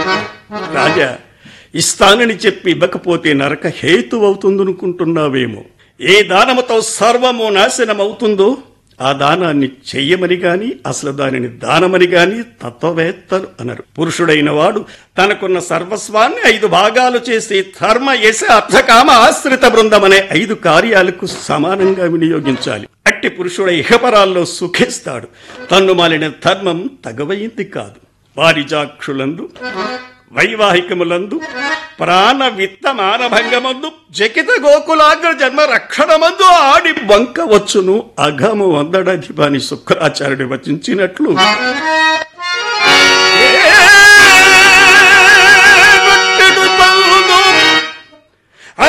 రాజా ఇస్తానని చెప్పి ఇవ్వకపోతే నరక హేతు అవుతుందనుకుంటున్నావేమో ఏ దానముతో సర్వము నాశనమవుతుందో ఆ దానాన్ని చెయ్యమని గాని అసలు దానిని దానమని గాని తత్వవేత్తలు అనరు పురుషుడైన వాడు తనకున్న సర్వస్వాన్ని ఐదు భాగాలు చేసి ధర్మ యశ అర్థకామ ఆశ్రిత బృందం అనే ఐదు కార్యాలకు సమానంగా వినియోగించాలి అట్టి పురుషుడ ఇహపరాల్లో సుఖిస్తాడు తన్ను మాలిన ధర్మం తగవయింది కాదు వారిజాక్షులందు వైవాహికములందు ప్రాణ విత్త మానభంగమందు జకిత గోకులాగ్ర జన్మ రక్షణమందు ఆడి వంకవచ్చును అఘము వందడధిపాని శుక్రాచార్యుడు వచించినట్లు